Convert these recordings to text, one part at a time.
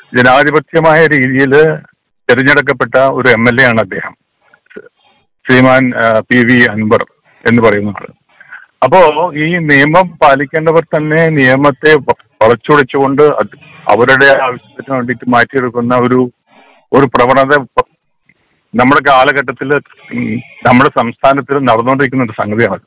ജനാധിപത്യമായ രീതിയിൽ തിരഞ്ഞെടുക്കപ്പെട്ട ഒരു എം എൽ എ ആണ് അദ്ദേഹം ശ്രീമാൻ ആ, പി വി അൻവർ എന്ന് പറയുന്ന ആള് അപ്പോ ഈ നിയമം പാലിക്കേണ്ടവർ തന്നെ നിയമത്തെ വ- വളച്ചൊടിച്ചുകൊണ്ട് അത് അവരുടെ ആവശ്യത്തിന് വേണ്ടിയിട്ട് മാറ്റിയെടുക്കുന്ന ഒരു ഒരു പ്രവണത പ- നമ്മുടെ കാലഘട്ടത്തിൽ നമ്മുടെ സംസ്ഥാനത്തിൽ നടന്നുകൊണ്ടിരിക്കുന്ന ഒരു സംഗതിയാണ്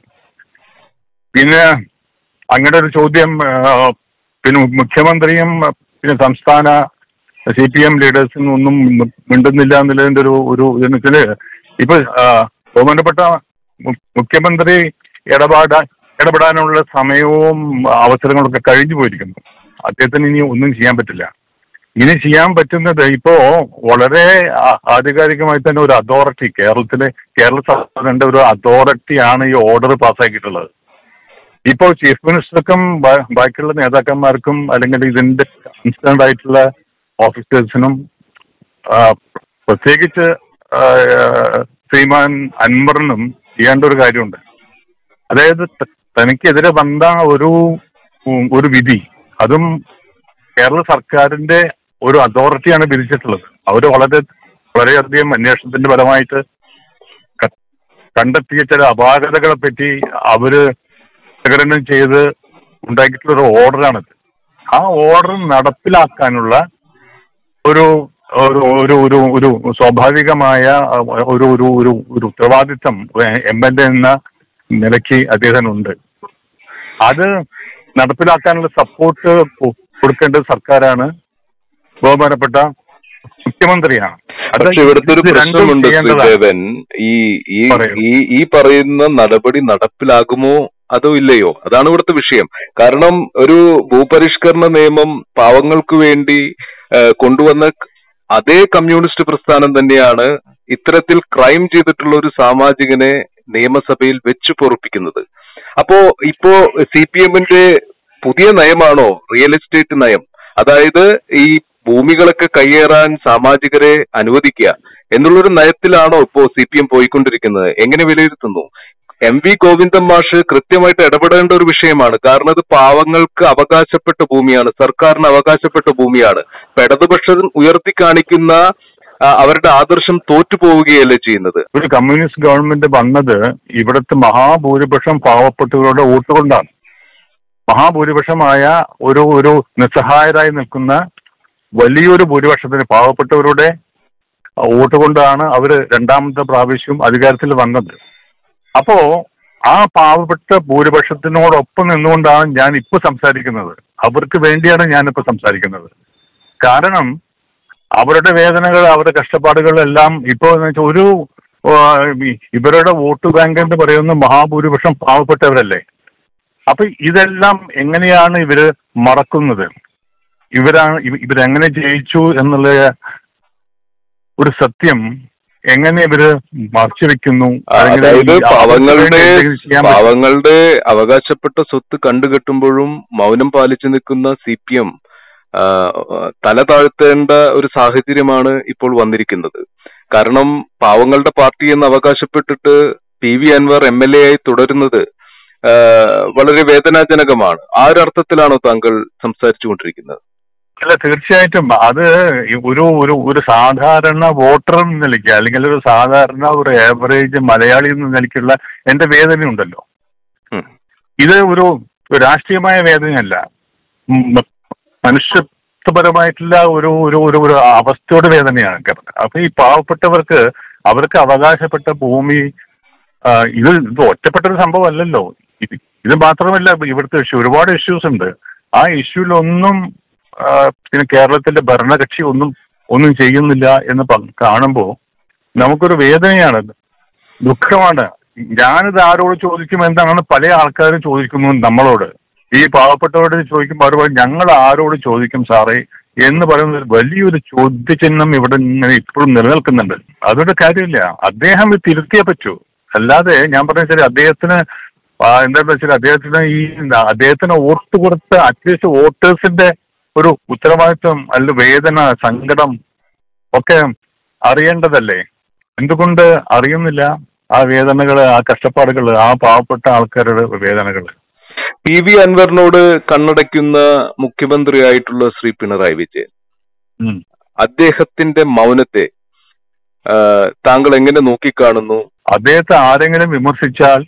പിന്നെ അങ്ങനെ ഒരു ചോദ്യം ആ, പിന്നെ മുഖ്യമന്ത്രിയും പിന്നെ സംസ്ഥാന സി പി എം ലീഡേഴ്സിനും ഒന്നും മി- മിണ്ടുന്നില്ല എന്നുള്ളതിന്റെ ഒരു ഒരു ഇതെന്ന് വെച്ചാല് ഇപ്പൊ ആ, ബഹുമാനപ്പെട്ട മു- മുഖ്യമന്ത്രി ഇടപാടാൻ ഇടപെടാനുള്ള സമയവും അവസരങ്ങളൊക്കെ കഴിഞ്ഞു പോയിരിക്കുന്നു അദ്ദേഹത്തിന് ഇനി ഒന്നും ചെയ്യാൻ പറ്റില്ല ഇനി ചെയ്യാൻ പറ്റുന്നത് ഇപ്പോ വളരെ ആ- ആധികാരികമായി തന്നെ ഒരു അതോറിറ്റി കേരളത്തിലെ കേരള സർക്കാരിന്റെ ഒരു അതോറിറ്റിയാണ് ഈ ഓർഡർ പാസ്സാക്കിയിട്ടുള്ളത് ഇപ്പോ ചീഫ് മിനിസ്റ്റർക്കും ബാ- ബാക്കിയുള്ള നേതാക്കന്മാർക്കും അല്ലെങ്കിൽ ഇതിന്റെ കൺസേൺഡ് ആയിട്ടുള്ള ഓഫീസേഴ്സിനും ആ, പ്രത്യേകിച്ച് ആ, ശ്രീമാൻ അൻവറിനും ചെയ്യേണ്ട ഒരു കാര്യമുണ്ട് അതായത് ത- തനിക്കെതിരെ വന്ന ഒരു ഉം, ഒരു വിധി അതും കേരള സർക്കാരിന്റെ ഒരു അതോറിറ്റിയാണ് വിധിച്ചിട്ടുള്ളത് അവർ വളരെ വളരെയധികം അന്വേഷണത്തിന്റെ ഫലമായിട്ട് ക- കണ്ടെത്തിയ ചില അപാകതകളെ പറ്റി അവര് പ്രകടനം ചെയ്ത് ഉണ്ടാക്കിയിട്ടുള്ള ഒരു ഓർഡറാണിത് ആ ഓർഡർ നടപ്പിലാക്കാനുള്ള ഒരു ഒരു ഒരു ഒരു ഒരു സ്വാഭാവികമായ ഒരു ഒരു ഒരു ഒരു ഉത്തരവാദിത്തം എം എൽ എ എന്ന നിലയ്ക്ക് അദ്ദേഹത്തിനുണ്ട് അത് നടപ്പിലാക്കാനുള്ള സപ്പോർട്ട് കൊടുക്കേണ്ടത് സർക്കാരാണ് ബഹുമാനപ്പെട്ട മുഖ്യമന്ത്രിയാണ് അത് പക്ഷെ ഇവിടുത്തെ ഒരു ഇത് രണ്ടും പ്രശ്നമുണ്ട് ചെയ്യേണ്ടതാണ്. ശ്രീദേവൻ ഈ ഈ പറയൂ. ഈ ഈ പറയുന്ന നടപടി നടപ്പിലാകുമോ അതോ ഇല്ലയോ അതാണ് ഇവിടുത്തെ വിഷയം കാരണം ഒരു ഭൂപരിഷ്കരണ നിയമം പാവങ്ങൾക്ക് വേണ്ടി ആ, കൊണ്ടുവന്ന അതേ കമ്മ്യൂണിസ്റ്റ് പ്രസ്ഥാനം തന്നെയാണ് ഇത്തരത്തിൽ ക്രൈം ചെയ്തിട്ടുള്ള ഒരു സാമാജികനെ നിയമസഭയിൽ വെച്ചു പൊറുപ്പിക്കുന്നത് അപ്പോ ഇപ്പോ സി പി എമ്മിന്റെ പുതിയ നയമാണോ റിയൽ എസ്റ്റേറ്റ് നയം അതായത് ഈ ഭൂമികളൊക്കെ കയ്യേറാൻ സാമാജികരെ അനുവദിക്കുക എന്നുള്ളൊരു നയത്തിലാണോ ഇപ്പോ സി പി എം പോയിക്കൊണ്ടിരിക്കുന്നത് എങ്ങനെ വിലയിരുത്തുന്നു എം വി ഗോവിന്ദൻ മാഷ് കൃത്യമായിട്ട് ഇടപെടേണ്ട ഒരു വിഷയമാണ് കാരണം ഇത് പാവങ്ങൾക്ക് അവകാശപ്പെട്ട ഭൂമിയാണ് സർക്കാരിന് അവകാശപ്പെട്ട ഭൂമിയാണ് ഇപ്പൊ ഇടതുപക്ഷം ഉയർത്തി കാണിക്കുന്ന ആ, അവരുടെ ആദർശം തോറ്റുപോവുകയല്ലേ ചെയ്യുന്നത് ഒരു കമ്മ്യൂണിസ്റ്റ് ഗവൺമെന്റ് വന്നത് ഇവിടുത്തെ മഹാഭൂരിപക്ഷം പാവപ്പെട്ടവരുടെ വോട്ട് കൊണ്ടാണ് മഹാഭൂരിപക്ഷമായ ഒരു ഒരു നിസ്സഹായരായി നിൽക്കുന്ന വലിയൊരു ഭൂരിപക്ഷത്തിന് പാവപ്പെട്ടവരുടെ വോട്ട് കൊണ്ടാണ് അവര് രണ്ടാമത്തെ പ്രാവശ്യം അധികാരത്തിൽ വന്നത് അപ്പോ ആ പാവപ്പെട്ട ഭൂരിപക്ഷത്തിനോടൊപ്പം നിന്നുകൊണ്ടാണ് ഞാൻ ഇപ്പൊ സംസാരിക്കുന്നത് അവർക്ക് വേണ്ടിയാണ് ഞാനിപ്പോ സംസാരിക്കുന്നത് കാരണം അവരുടെ വേദനകൾ അവരുടെ കഷ്ടപ്പാടുകൾ എല്ലാം ഇപ്പോ എന്ന് വെച്ചാൽ ഒരു ആ, ഈ- ഇവരുടെ വോട്ട് ബാങ്ക് എന്ന് പറയുന്ന മഹാഭൂരിപക്ഷം പാവപ്പെട്ടവരല്ലേ അപ്പൊ ഇതെല്ലാം എങ്ങനെയാണ് ഇവര് മറക്കുന്നത് ഇവരാണ് ഇവ- ഇവരെങ്ങനെ ജയിച്ചു എന്നുള്ള ഒരു സത്യം എങ്ങനെ ഇവര് മറച്ചു വെക്കുന്നു അല്ലെങ്കിൽ അതായത് ഈ അവർക്ക് പാവങ്ങളുടെ വേണ്ടി എന്തെങ്കിലും ചെയ്യാൻ പറ്റും. പാവങ്ങളുടെ അവകാശപ്പെട്ട സ്വത്ത് കണ്ടുകെട്ടുമ്പോഴും മൗനം പാലിച്ചു നിൽക്കുന്ന സി പി എം തല താഴ്ത്തേണ്ട ഒരു സാഹചര്യമാണ് ഇപ്പോൾ വന്നിരിക്കുന്നത് കാരണം പാവങ്ങളുടെ പാർട്ടി എന്ന് അവകാശപ്പെട്ടിട്ട് P V Anwar M L A ആയി തുടരുന്നത് ആ, വളരെ വേദനാജനകമാണ് ആ ഒരു അർത്ഥത്തിലാണോ താങ്കൾ സംസാരിച്ചുകൊണ്ടിരിക്കുന്നത് അല്ല തീർച്ചയായിട്ടും അത് ഈ ഒരു ഒരു ഒരു സാധാരണ വോട്ടർ എന്ന നിലയ്ക്ക് അല്ലെങ്കിൽ ഒരു സാധാരണ ഒരു ആവറേജ് മലയാളി എന്ന നിലയ്ക്കുള്ള എന്റെ വേദനയുണ്ടല്ലോ ഉം. ഇത് ഒരു ഒരു രാഷ്ട്രീയമായ വേദനയല്ല ഉം, മനുഷ്യത്വപരമായിട്ടുള്ള ഒരു ഒരു ഒരു ഒരു അവസ്ഥയുടെ വേദനയാണ് കാരണം അപ്പൊ ഈ പാവപ്പെട്ടവർക്ക് അവർക്ക് അവകാശപ്പെട്ട ഭൂമി ആ, ഇത് ഇത് ഒറ്റപ്പെട്ട ഒരു സംഭവം അല്ലല്ലോ ഇത് ഇത് മാത്രമല്ല ഇവിടുത്തെ ഇഷ്യൂ ഒരുപാട് ഇഷ്യൂസ് ഉണ്ട് ആ ഇഷ്യൂലൊന്നും ആ, പിന്നെ കേരളത്തിന്റെ ഭരണകക്ഷി ഒന്നും ഒന്നും ചെയ്യുന്നില്ല എന്ന് പ- കാണുമ്പോ നമുക്കൊരു വേദനയാണ് ദുഃഖമാണ് ഞാനിത് ആരോട് ചോദിക്കും എന്താണെന്ന് പല ആൾക്കാരും ചോദിക്കുന്നു നമ്മളോട് ഈ പാവപ്പെട്ടവരോട് ചോദിക്കുമ്പോൾ അവർ പറയും ഞങ്ങൾ ആരോട് ചോദിക്കും സാറേ എന്ന് പറയുന്ന ഒരു വലിയൊരു ചോദ്യചിഹ്നം ഇവിടെ ഇങ്ങനെ ഇപ്പോഴും നിലനിൽക്കുന്നുണ്ട് അതൊരു കാര്യമില്ല അദ്ദേഹം ഇത് തിരുത്തിയേ പറ്റൂ അല്ലാതെ ഞാൻ പറഞ്ഞ വെച്ചാൽ അദ്ദേഹത്തിന് ആ, എന്താണെന്ന് വെച്ചാൽ അദ്ദേഹത്തിന് ഈ അദ്ദേഹത്തിന് വോട്ട് കൊടുത്ത അറ്റ്ലീസ്റ്റ് വോട്ടേഴ്സിന്റെ ഒരു ഉത്തരവാദിത്വം അല്ല വേദന സങ്കടം ഒക്കെ അറിയേണ്ടതല്ലേ എന്തുകൊണ്ട് അറിയുന്നില്ല ആ വേദനകള് ആ കഷ്ടപ്പാടുകള് ആ പാവപ്പെട്ട ആൾക്കാരുടെ വേദനകള് പി വി അൻവറിനോട് കണ്ണടയ്ക്കുന്ന മുഖ്യമന്ത്രിയായിട്ടുള്ള ശ്രീ പിണറായി വിജയൻ ഉം. അദ്ദേഹത്തിന്റെ മൗനത്തെ ആ, താങ്കൾ എങ്ങനെ നോക്കിക്കാണുന്നു അദ്ദേഹത്തെ ആരെങ്കിലും വിമർശിച്ചാൽ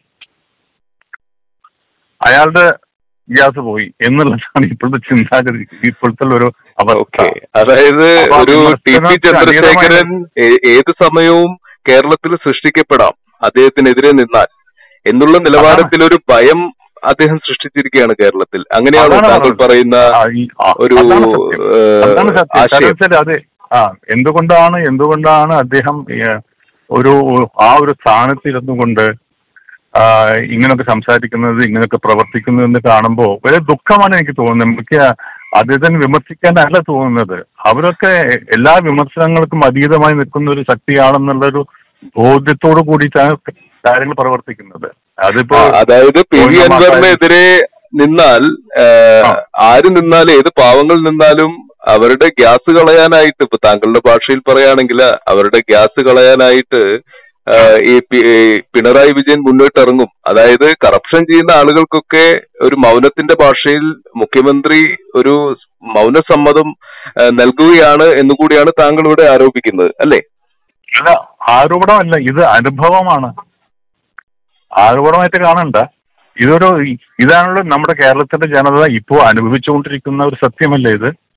അയാളുടെ ഗ്യാസ് പോയി എന്നുള്ളതാണ് ഇപ്പോഴത്തെ ചിന്താഗതി ഇപ്പോഴത്തെ ഒരു അവസ്ഥ ഓക്കെ അതായത് അപ്പൊ ഒരു ടി പി വിമർശനത്തിന് ചന്ദ്രശേഖരൻ ഏ- ഏത് സമയവും കേരളത്തിൽ സൃഷ്ടിക്കപ്പെടാം അദ്ദേഹത്തിനെതിരെ നിന്നാൽ എന്നുള്ള നിലവാരത്തിൽ ഒരു ഭയം അദ്ദേഹം സൃഷ്ടിച്ചിരിക്കുകയാണ് കേരളത്തിൽ അങ്ങനെയാണോ അതാണ് താങ്കൾ പറഞ്ഞത്. പറയുന്ന ആ, ഈ- ആ, ഒരു അതാണ് സത്യം. ഏഹ്, അതാണ് സത്യം കാരണം ആശയം വെച്ചാൽ അതെ ആ എന്തുകൊണ്ടാണ് എന്തുകൊണ്ടാണ് അദ്ദേഹം ഏഹ്, ഒരു ആ ഒരു സ്ഥാനത്തിരുന്നു കൊണ്ട് ആ, ഇങ്ങനൊക്കെ സംസാരിക്കുന്നത് ഇങ്ങനൊക്കെ പ്രവർത്തിക്കുന്നത് എന്ന് കാണുമ്പോൾ വലിയ ദുഃഖമാണ് എനിക്ക് തോന്നുന്നത് നമുക്ക് അദ്ദേഹത്തിന് വിമർശിക്കാനല്ല തോന്നുന്നത് അവരൊക്കെ എല്ലാ വിമർശനങ്ങൾക്കും അതീതമായി നിൽക്കുന്ന ഒരു ശക്തിയാണെന്നുള്ളൊരു ബോധ്യത്തോടു കൂടിയിട്ടാണ് കാര്യങ്ങൾ പ്രവർത്തിക്കുന്നത് അതിപ്പോ ആ, അതായത് പി വി പൂർണ്ണ അൻവറിനെതിരെ നിന്നാൽ ഏഹ്, ആ. ആര് നിന്നാലും ഏത് പാവങ്ങൾ നിന്നാലും അവരുടെ ഗ്യാസ് കളയാനായിട്ട് ഇപ്പൊ താങ്കളുടെ ഭാഷയിൽ പറയുകയാണെങ്കിൽ അവരുടെ ഗ്യാസ് കളയാനായിട്ട് ഏഹ്, ഈ പി- ഈ പിണറായി വിജയൻ മുന്നോട്ടിറങ്ങും അതായത് കറപ്ഷൻ ചെയ്യുന്ന ആളുകൾക്കൊക്കെ ഒരു മൗനത്തിന്റെ ഭാഷയിൽ മുഖ്യമന്ത്രി ഒരു മൗനസമ്മതം ഏഹ്, നൽകുകയാണ് എന്നുകൂടിയാണ് താങ്കൾ ഇവിടെ ആരോപിക്കുന്നത് അല്ലേ അല്ല ആരോപണമല്ല ഇത് അനുഭവമാണ് ആരോപണമായിട്ട് കാണണ്ട ഇതൊരു ഇതാണല്ലോ നമ്മുടെ കേരളത്തിന്റെ ജനത ഇപ്പോൾ അനുഭവിച്ചുകൊണ്ടിരിക്കുന്ന ഒരു സത്യമല്ലേ ഇത്